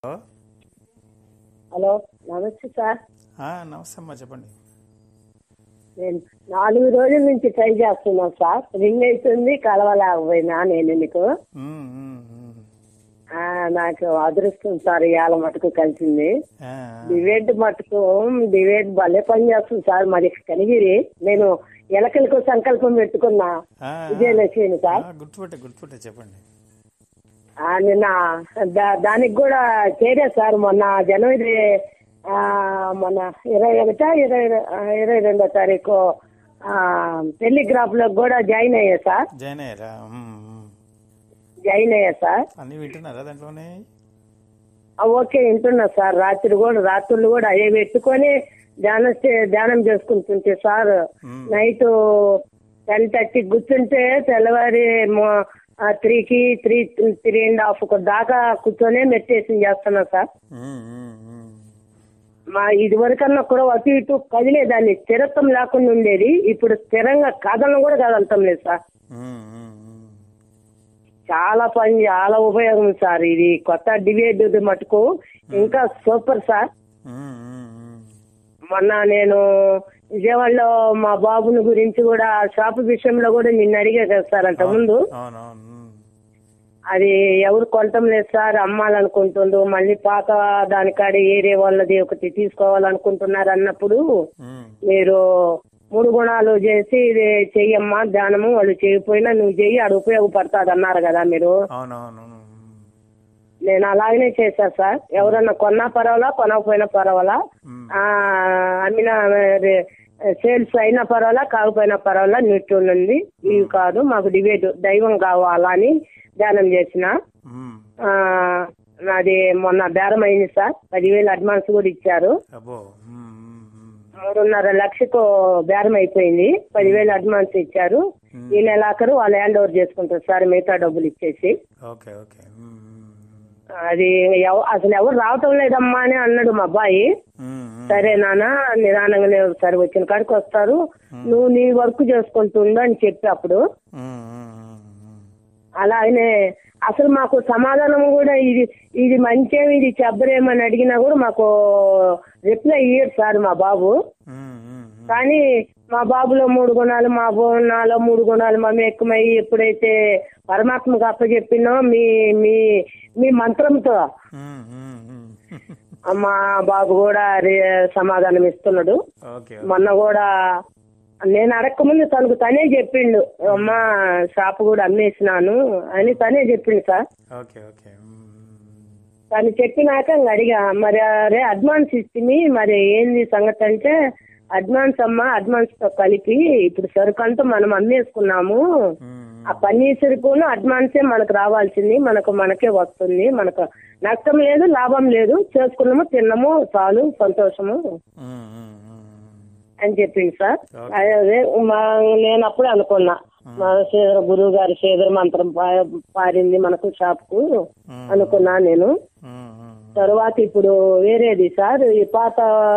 Hello hello నమస్తే sir ఆ, నమస్తే అమ్మా చెప్పండి నేను నాలుగు రోజుల నుంచి ట్రై చేస్తున్నాను సార్ రింగ్ అవుతుంది కలవలేకపోయినా నేను నీకు ఉమ్, ఉమ్, ఉమ్. ఆ, నాకు అదృష్టం సార్ ఇవాళ మటుకు కలిసింది ఆ, డిబేట్ మటుకు డిబేట్ భలే పని చేస్తుంది సార్ మరి కనిగిరి నేను ఎలకలకు సంకల్పం పెట్టుకున్నా ఆ, విజయలక్ష్మి ఆ, సార్ గుర్తుపెట్టే గుర్తుపెట్టే చెప్పండి ఆ, నిన్న దా- దానికి కూడా చేరా సార్ మొన్న జనవరి ఆ, మొన్న ఇరవై ఒకటా ఇరవై ఆ, ఇరవై రెండో తారీఖు ఆ, టెలిగ్రాఫ్ లో కూడా జాయిన్ అయ్యా సార్ జాయిన్ అయ్యారా ఉమ్, ఉమ్. జాయిన్ అయ్యా సార్ అన్నీ వింటున్నారా దాంట్లోనే ఆ, ఓకే వింటున్నా సార్ రాత్రి కూడా రాత్రులు కూడా అవి పెట్టుకొని ధ్యానం చే- ధ్యానం చేసుకుంటుంటే sir um. Night ten thirty కూర్చుంటే తెల్లవారి త్రీకి త్రీ త్రీ అండ్ హాఫ్ దాకా కూర్చొనే మెడిటేషన్ చేస్తున్నా సార్ ఉమ్, ఉమ్, ఉమ్. మా ఇది వరకన్నా కూడా అటు ఇటు కదిలేదాన్ని స్థిరత్వం లేకుండా ఉండేది ఇప్పుడు స్థిరంగా కదలను కూడా కదలటం లేదు సార్ ఉమ్, ఉమ్, ఉమ్. చాలా పని చాలా ఉపయోగం సార్ ఇది కొత్త డిబేట్ మటుకు ఇంకా సూపర్ సార్ ఉమ్, ఉమ్, ఉమ్. మొన్న నేను విజయవాడలో మా బాబుని గురించి కూడా షాపు విషయంలో కూడా నిన్ను అడిగా కదా సార్ అంత ముందు అవునవును ఉమ్. అది ఎవరు కొనటం లేదు సార్ అమ్మాలనుకుంటుండ్రు మళ్ళీ పాత దానికాడ ఏరియా వాళ్ళది ఒకటి తీసుకోవాలనుకుంటున్నారు అన్నప్పుడు ఉమ్, మీరు మూడు గుణాలు చేసి ఇది చెయ్యమ్మా ధ్యానము వాళ్ళు చేయకపోయినా నువ్వు చెయ్యి అది ఉపయోగపడుతుంది అన్నారు కదా మీరు అవునవును ఉమ్. నేను అలాగనే చేశా సార్ ఎవరన్నా కొన్నా పర్వాలా కొనకపోయినా పర్వాలా ఉమ్. ఆ, అమ్మిన సేల్స్ అయినా పర్వాలా కాకపోయినా పర్వాలా నిట్టు ఉంది ఇవి కాదు మాకు డిబేట్ దైవం కావాలా అని ధ్యానం చేసిన ఉమ్. ఆ, నాది మొన్న బేరం అయింది సార్ పదివేలు అడ్వాన్స్ కూడా ఇచ్చారు అబ్బో ఉమ్, ఉమ్, ఉమ్. మూడున్నర లక్షకు బేరం అయిపోయింది పదివేలు అడ్వాన్స్ ఇచ్చారు ఈ నెలాఖరు వాళ్ళు హ్యాండ్ ఓవర్ చేసుకుంటారు సార్ మిగతా డబ్బులు ఇచ్చేసి ఓకే ఓకే ఉమ్, ఉమ్, అది ఎవ- అసలు ఎవరు రావటం లేదమ్మా అని అన్నాడు మా అబ్బాయి ఉమ్, ఉమ్. సరే నాన్న నిదానంగానే సరే వచ్చిన కాడికి వస్తారు నువ్వు నీ వర్క్ చేసుకుంటుండు అని చెప్పి అప్పుడు ఉమ్, ఉమ్, ఉమ్, ఉమ్. అలాగనే అసలు మాకు సమాధానం కూడా ఇది ఇది మంచేమి ఇది చెబ్బరేమని అడిగినా కూడా మాకు రిప్లై ఇయ్యడు సార్ మా బాబు ఉమ్, ఉమ్, ఉమ్. కానీ మా బాబులో మూడు గుణాలు మా నాలో మూడు గుణాలు మమేకమై ఎప్పుడైతే పరమాత్మకు అప్పచెప్పినో మీ మీ మీ మంత్రంతో ఉమ్, ఉమ్, ఉమ్. మా బాబు కూడా రే- సమాధానం ఇస్తున్నాడు ఓకే మొన్న కూడా నేను అడక్క ముందు తనకు తనే చెప్పిండు అమ్మా షాప్ కూడా అమ్మేసినాను అని తనే చెప్పిండు సార్ ఓకే ఓకే ఉమ్, తను చెప్పినాక ఇంక అడిగా మరి అరే అడ్వాన్స్ ఇస్తుంది మరి ఏంది సంగతి అంటే అడ్వాన్స్ అమ్మా అడ్వాన్స్ తో కలిపి ఇప్పుడు సరుకు అంతా మనం అమ్మేసుకున్నాము ఉమ్, ఆ పన్నీర్ సరుకును అడ్వాన్సే మనకు రావాల్సింది మనకు మనకే వస్తుంది మనకు నష్టం లేదు లాభం లేదు చేసుకున్నాము తిన్నాము చాలు సంతోషము ఉమ్, ఉమ్, ఉమ్. అని చెప్పింది సార్ Okay. అదే మా నేను అప్పుడే అనుకున్నా మా శ్రీధర గురువు గారి శ్రీధర మంత్రం పా- పారింది మనకు షాప్ కు ఉమ్, అనుకున్నా నేను ఉమ్, ఉమ్. తర్వాత ఇప్పుడు వేరేది సార్ ఈ పాత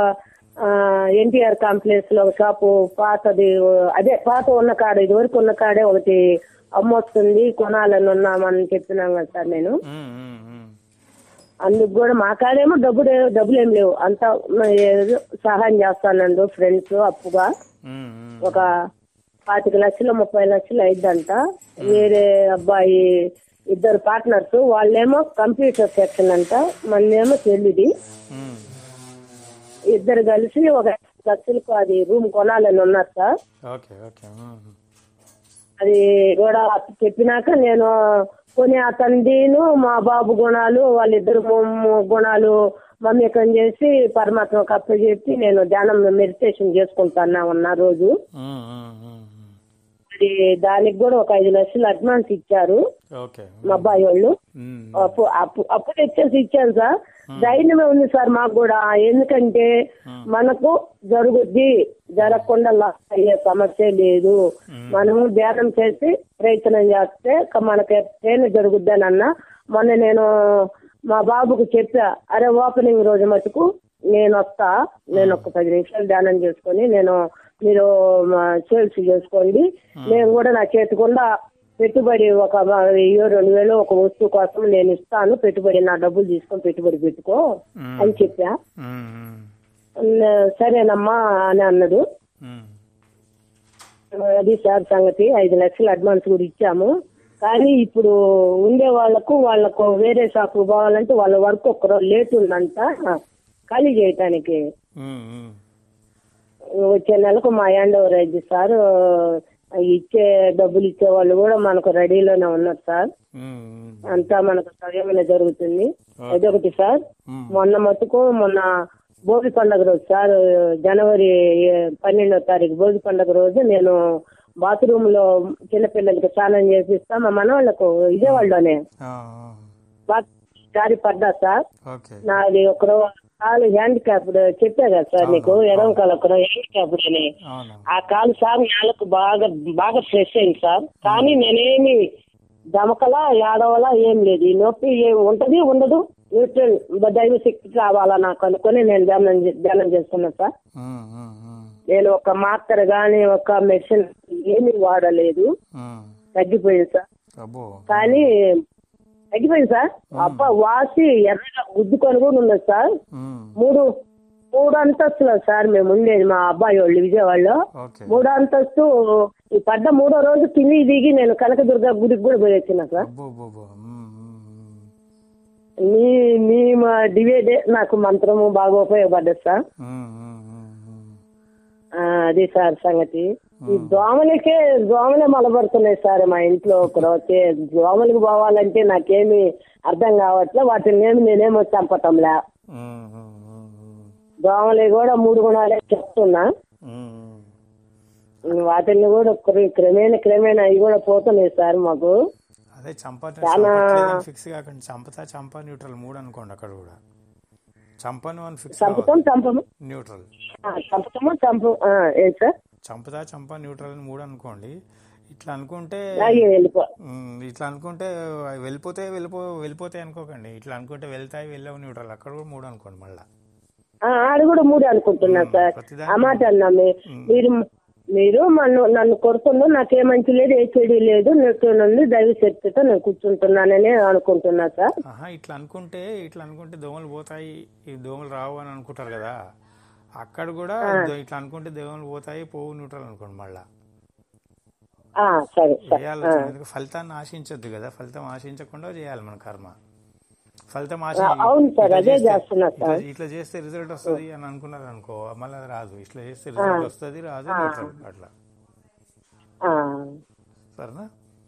ఎన్టీఆర్ కాంప్లెక్స్ లో ఒక షాపు పాతది అదే పాత ఉన్న కాడ ఇది వరకు ఉన్న కాడే ఒకటి అమ్మొస్తుంది కొనాలని ఉన్నామని చెప్పినాం కదా సార్ నేను ఉమ్, ఉమ్, ఉమ్. అందుకు కూడా మా కాడేమో డబ్బులు డబ్బులు ఏం లేవు అంతా ఏదో సహాయం చేస్తానండు ఫ్రెండ్స్ అప్పుగా ఉమ్, ఉమ్. ఒక పాతిక లక్షలు ముప్పై లక్షలు అయిద్దంట వేరే అబ్బాయి ఇద్దరు పార్ట్నర్స్ వాళ్ళేమో కంప్యూటర్ సెక్షన్ అంట మళ్ళేమో చెల్లిది ఉమ్. ఇద్దరు కలిసి ఒక లక్షలకు అది రూమ్ కొనాలని ఉన్నారు సార్ ఓకే ఓకే ఉమ్. అది కూడా చెప్పినాక నేను కొని అతనిదిను మా బాబు గుణాలు వాళ్ళిద్దరు ము- ము- గుణాలు మమ్మకం చేసి పరమాత్మకు అప్పచెప్పి నేను ధ్యానం మెడిటేషన్ చేసుకుంటానా ఉన్న రోజు ఉమ్, ఉమ్, ఉమ్, ఉమ్. అది దానికి కూడా ఒక ఐదు లక్షలు అడ్వాన్స్ ఇచ్చారు ఓకే మా అబ్బాయి వాళ్ళు ఉమ్, అప్పు అప్పు అప్పు తెచ్చేసి ఇచ్చాను సార్ ధైర్యమే ఉంది సార్ మాకు కూడా ఎందుకంటే మనకు జరుగుద్ది జరగకుండా లాస్ అయ్యే సమస్య లేదు మనము ధ్యానం చేసి ప్రయత్నం చేస్తే క- మనకి ట్రైన్ జరుగుద్ది అని అన్న మొన్న నేను మా బాబుకు చెప్పా అరే ఓపెనింగ్ రోజు మటుకు నేను వస్తా నేను ఒక పది నిమిషాలు ధ్యానం చేసుకొని నేను మీరు సేల్స్ చేసుకోండి నేను కూడా నా చేతికుండా పెట్టుబడి ఒక వెయ్యో రెండు వేలు ఒక వస్తువు కోసం నేను ఇస్తాను పెట్టుబడి నా డబ్బులు తీసుకొని పెట్టుబడి పెట్టుకో ఉమ్, అని చెప్పా ఉమ్, ఉమ్, న- సరేనమ్మా అని అన్నాడు ఉమ్, అది సార్ సంగతి ఐదు లక్షలు అడ్వాన్స్ కూడా ఇచ్చాము కానీ ఇప్పుడు ఉండే వాళ్ళకు వాళ్ళకు వేరే షాప్ పోవాలంటే వాళ్ళ వర్క్ ఒక లేట్ ఉందంట ఖాళీ చేయటానికి ఉమ్, ఉమ్. వచ్చే నెలకు మా హ్యాండ్ ఓవర్ అయింది సార్ ఇచ్చే డబ్బులు ఇచ్చే వాళ్ళు కూడా మనకు రెడీలోనే ఉన్నారు సార్ ఉమ్, ఉమ్, అంతా మనకు సవ్యమైన జరుగుతుంది అదొకటి సార్ ఉమ్. మొన్న మటుకు మొన్న భోగి పండుగ రోజు సార్ జనవరి పన్నెండో తారీఖు భోగి పండుగ రోజు నేను బాత్రూమ్ లో చిన్నపిల్లలకి స్నానం చేపిస్తా మా మనవాళ్ళకు విజయవాడలోనే ఆ, బాత్ జారి పడ్డా సార్ ఆ, ఓకే నాది ఒక కాలు హ్యాండిక్యాప్డ్ చెప్పా కదా సార్ నీకు ఎడం కాలు ఒక హ్యాండిక్యాప్డ్ అని అవును ఆ కాలు సార్ నేలకు బాగా బాగా స్ట్రెస్ అయింది సార్ కానీ నేనేమి దమకలా ఏడవలా ఏం లేదు ఈ నొప్పి ఏం ఉంటది ఉండదు న్యూట్రల్ దైవ శక్తి కావాలా నాకు అనుకుని నేను ధ్యానం చే- ధ్యానం చేస్తున్నా సార్ ఉమ్, ఉమ్, ఉమ్, నేను ఒక మాత్ర గాని ఒక మెడిసిన్ ఏమీ వాడలేదు ఉమ్. తగ్గిపోయింది సార్ అబ్బో కానీ తగ్గిపోయింది సార్ అబ్బా వాసి ఎర్రగా గుద్దుకొని కూడా ఉన్నది సార్ ఉమ్, మూడు మూడు అంతస్తులు సార్ మేము ఉండేది మా అబ్బాయి వాళ్ళు విజయవాడలో ఓకే మూడో అంతస్తు ఈ పడ్డ మూడో రోజు కింది దిగి నేను కనకదుర్గ గుడికి కూడా పోయి వచ్చిన సార్ అబ్బో అబ్బో, అబ్బో. ఉమ్, ఉమ్, ఉమ్. మీ మీ మా డివేడే నాకు మంత్రము బాగా ఉపయోగపడ్డది సార్ ఉమ్, ఉమ్, ఉమ్, ఉమ్. ఆ, అది సార్ సంగతి ఈ దోమలకే దోమలే మలబడుతున్నాయి సార్ మా ఇంట్లో ఒక రోజు దోమలకు పోవాలంటే నాకేమి అర్థం కావట్లే వాటిని ఏమి నేనేమో చంపటంలే ఉమ్, ఉమ్, ఉమ్, ఉమ్. దోమలు కూడా మూడు గుణాలే చెప్తున్నా ఉమ్, వాటిని కూడా క్ర- క్రమేణా క్రమేణా అవి కూడా పోతున్నాయి సార్ మాకు అదే చంప చాలా- ఫిక్స్ కాకండి చంపతా చంప న్యూట్రల్ మూడు అనుకోండి అక్కడ కూడా చంపను అని ఫిక్స్ చంపుతాం చంపము న్యూట్రల్ ఆ, చంపుతాము చంపు ఆ, ఏం సార్ చంపుతా చంప న్యూట్రల్ అని మూడు అనుకోండి ఇట్లా అనుకుంటే అలాగే వెళ్ళిపో ఉమ్, ఇట్లా అనుకుంటే అవి వెళ్ళిపోతే వెళ్ళిపో వెళ్ళిపోతాయి అనుకోకండి ఇట్లా అనుకుంటే వెళ్తాయి వెళ్ళవు న్యూట్రల్ అక్కడ కూడా మూడు అనుకోండి మళ్ళా ఆ, ఆడ కూడా మూడు అనుకుంటున్నా సార్ ప్రతిదానికి ఆ మాట అన్నా మీ- మీరు మీరు నన్ను నన్ను కొడుతుందో నాకే మంచి లేదు ఏ చెడు లేదు నీకు నుండి దైవ శక్తితో నేను కూర్చుంటున్నానని అనుకుంటున్నా సార్ ఆహా ఇట్లా అనుకుంటే ఇట్లా అనుకుంటే దోమలు పోతాయి ఈ దోమలు రావు అని అనుకుంటారు కదా అక్కడ కూడా దో- ఇట్లా అనుకుంటే దోమలు పోతాయి పోవు న్యూట్రల్ అనుకోండి మళ్ళా ఆ, సరే సార్ చేయాలి ఎందుకంటే ఫలితాన్ని ఆశించొద్దు కదా ఫలితం ఆశించకుండా చేయాలి మన కర్మ ఫలితం ఆశ అవును సార్ ఇట్లా అదే చేస్తే- చేస్తున్నా ఇట్లా సార్ ఇట్లా చేస్తే రిజల్ట్ వస్తుంది అని అనుకున్నారు అనుకో మళ్ళీ అది రాదు ఇట్లా చేస్తే రిజల్ట్ వస్తుంది రాదు న్యూట్రల్ అట్లా ఆ, సరేనా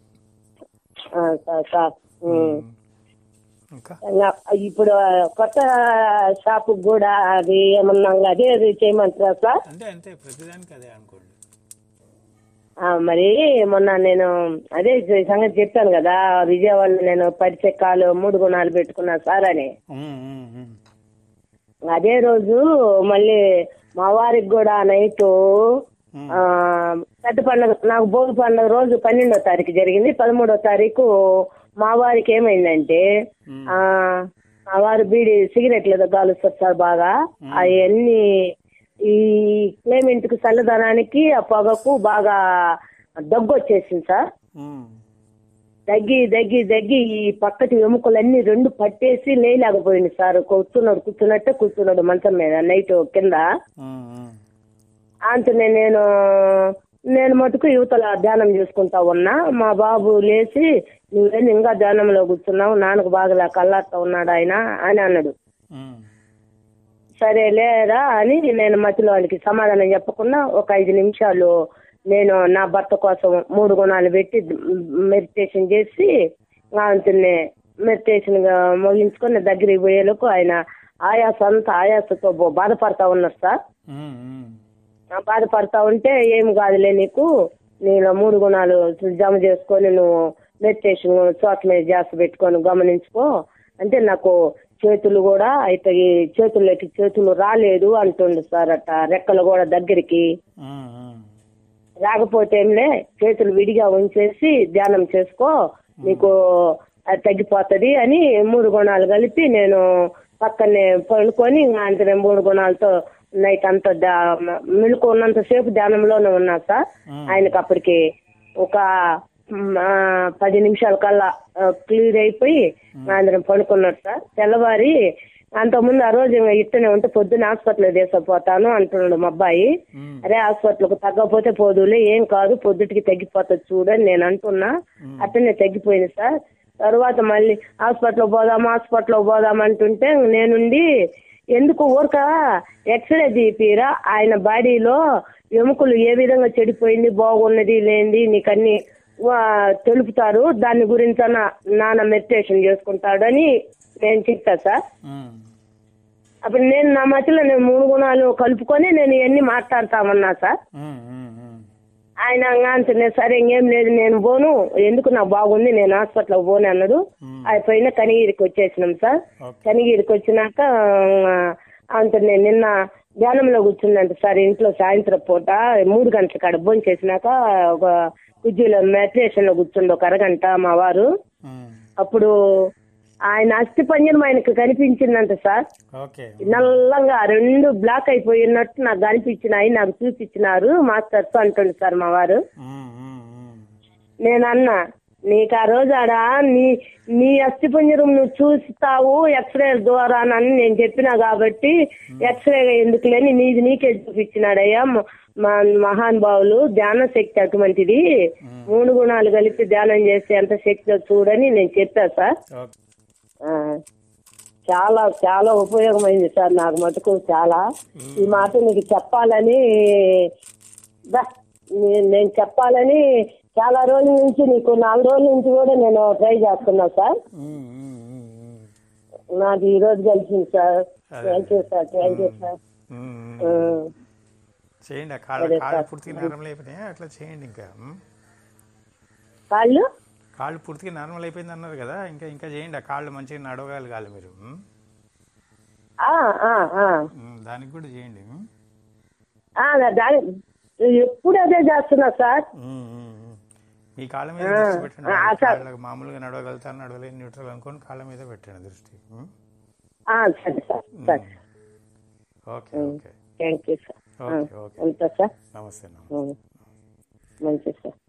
ఆ, సార్ సార్ ఉమ్. ఇంకా ఇంకా ఇప్పుడు కొత్త షాప్ కూడా అది ఏమన్నా అదే అది చేయమంటారా సార్ అంటే అంతే ప్రతిదానికి అదే అనుకోండి ఆ, మరి మొన్న నేను అదే ఈ సంగతి చెప్పాను కదా విజయవాడలో నేను పది చెక్కాలు మూడు గుణాలు పెట్టుకున్నా సార్ అని ఉమ్, ఉమ్, ఉమ్. అదే రోజు మళ్ళీ మా వారికి కూడా నైట్ ఆ, పెద్ద పండుగ నాకు భోగి పండుగ రోజు పన్నెండో తారీఖు జరిగింది పదమూడో తారీఖు మా వారికి ఏమైందంటే ఆ మా వారు బీడి సిగరెట్లు కాలుస్తారు సార్ బాగా అవన్నీ ఈ క్లైమేట్ కు చల్లదనానికి ఆ పొగకు బాగా దగ్గు వచ్చేసింది సార్ ఉమ్, దగ్గి దగ్గి దగ్గి ఈ పక్కటి ఎముకలన్నీ రెండు పట్టేసి లేయలేకపోయింది సార్ కూర్చున్నాడు కూర్చున్నట్టే కూర్చున్నాడు మంచం మీద నైట్ కింద ఉమ్, ఉమ్. అంతనే నేను నేను మటుకు యువతల ధ్యానం చేసుకుంటా ఉన్నా మా బాబు లేచి నువ్వేం ఇంకా ధ్యానంలో కూర్చున్నావు నాన్నకు బాగా కళ్ళాడుతా ఉన్నాడు ఆయన అని అన్నాడు ఉమ్, సరే లేరా అని నేను మధ్యలో వాళ్ళకి సమాధానం చెప్పకుండా ఒక ఐదు నిమిషాలు నేను నా భర్త కోసం మూడు గుణాలు పెట్టి మెడిటేషన్ చేసి అంతనే మెడిటేషన్ గా ముగించుకొని దగ్గరికి పోయేలోపు ఆయన ఆయాస అంతా ఆయాసతో బో- బాధపడతా ఉన్నారు సార్ ఉమ్, ఉమ్. ఆ బాధపడతా ఉంటే ఏం కాదులే నీకు నేను మూడు గుణాలు జమ చేసుకొని నువ్వు మెడిటేషన్ చోట మీద జాస్తి పెట్టుకొని గమనించుకో అంటే నాకు చేతులు కూడా అయితే ఈ చేతుల్లోకి చేతులు రాలేదు అంటుండు సార్ అట్ట రెక్కలు కూడా దగ్గరికి ఉమ్, ఉమ్. రాకపోతే ఏంలే చేతులు విడిగా ఉంచేసి ధ్యానం చేసుకో నీకు అది తగ్గిపోతది అని మూడు గుణాలు కలిపి నేను పక్కనే పడుకొని అంటే మూడు గుణాలతో నైట్ అంతా దా- మెలకు ఉన్నంత సేపు ధ్యానంలోనే ఉన్నా సార్ ఆయనకి అప్పటికి ఒక మ్, ఆ, పది నిమిషాల కల్లా క్లియర్ అయిపోయి అందరం పడుకున్నాడు సార్ తెల్లవారి అంతకుముందు ఆ రోజు ఇంకా ఇట్టనే ఉంటే పొద్దున్న హాస్పిటల్ తీసుకుపోతాను అంటున్నాడు మా అబ్బాయి ఉమ్, అరే హాస్పిటల్కి తగ్గకపోతే పోదులే ఏం కాదు పొద్దుటికి తగ్గిపోతుంది చూడని నేను అంటున్నా అట్టనే తగ్గిపోయింది సార్ తర్వాత మళ్ళీ హాస్పిటల్ పోదాం హాస్పిటల్ పోదాం అంటుంటే నేనుండి ఎందుకు ఊరక ఎక్స్రే తీపిరా ఆయన బాడీలో ఎముకలు ఏ విధంగా చెడిపోయింది బాగున్నది లేనిది నీకన్నీ వా, తెలుపుతారు దాని గురించి నాన్న మెడిటేషన్ చేసుకుంటాడని నేను చెప్తా సార్ ఉమ్, అప్పుడు నేను నా మధ్యలో నేను మూడు గుణాలు కలుపుకొని నేను ఇవన్నీ మాట్లాడతామన్నా సార్ ఉమ్, ఉమ్, ఉమ్. ఆయన అంటున్నా సరే ఇంకేం లేదు నేను పోను ఎందుకు నాకు బాగుంది నేను హాస్పిటల్కి పోను అన్నాడు అయిపోయిన కనిగిరికి వచ్చేసినాం సార్ ఓకే. కనిగిరికి వచ్చినాక అంత నేను నిన్న ధ్యానంలో కూర్చుందంట సార్ ఇంట్లో సాయంత్రం పూట మూడు గంటల కాడ భోజనం చేసినాక ఒక కుజ్జీలో మెడిటేషన్ లో కూర్చుండు ఒక అరగంట మా వారు ఉమ్, అప్పుడు ఆయన అస్థి పంజరం ఆయనకు కనిపించిందంట సార్ ఓకే నల్లంగా రెండు బ్లాక్ అయిపోయినట్టు నాకు కనిపించినాయి నాకు చూపించినారు మాస్టర్స్ అంటుండు సార్ మా వారు ఉమ్, ఉమ్, ఉమ్. నేను అన్నా నీకు ఆ రోజు ఆడ నీ నీ అస్థిపంజరం నువ్వు చూస్తావు ఎక్స్రే ద్వారా అని నేను చెప్పినా కాబట్టి ఎక్స్రే ఎందుకు లేని నీది నీకే చూపించినాడయ్యా మ- మా మహానుభావులు ధ్యాన శక్తి అటువంటిది మూడు గుణాలు కలిపి ధ్యానం చేస్తే ఎంత శక్తి చూడని నేను చెప్పా సార్ ఓకే ఆ, చాలా చాలా ఉపయోగమైంది సార్ నాకు మటుకు చాలా ఈ మాట నీకు చెప్పాలని దా, నే- నేను చెప్పాలని చాలా రోజుల నుంచి నీకు నాలుగు రోజుల నుంచి కూడా నేను ట్రై చేస్తున్నా సార్ ఉమ్, ఉమ్, ఉమ్, ఉమ్. నాకు ఈ రోజు కలిసింది sir thank you sir thank you sir um, ఆ, ఉమ్. చేయండి ఆ కాళ్ళు సరే కాళ్ళు సార్. పూర్తిగా నార్మల్ అయిపోయినాయి అట్లా చేయండి ఇంకా ఉమ్. కాళ్ళు కాళ్ళు పూర్తిగా నార్మల్ అయిపోయింది అన్నారు కదా ఇంకా ఇంకా చేయండి ఆ కాళ్ళు మంచిగా నడవగలగాలి మీరు ఉమ్? ఆ, ఆ, ఆ. ఉమ్, దానికి కూడా చేయండి ఉమ్? ఆ, దాని ఎప్పుడు అదే చేస్తున్నా సార్ ఉమ్, ఉమ్, ఉమ్. మీ కాళ్ళ మీద దృష్టి పెట్టండి ఆ, సార్. కాళ్ళకు మామూలుగా నడవగలుగుతాను నడవలేని న్యూట్రల్ అనుకోని కాళ్ళ మీద పెట్టండి దృష్టి ఉమ్? ఆ, సరే సార్ సరే okay okay thank you sir okay okay ఉంటా సార్ నమస్తే నమస్తే మంచిది సార్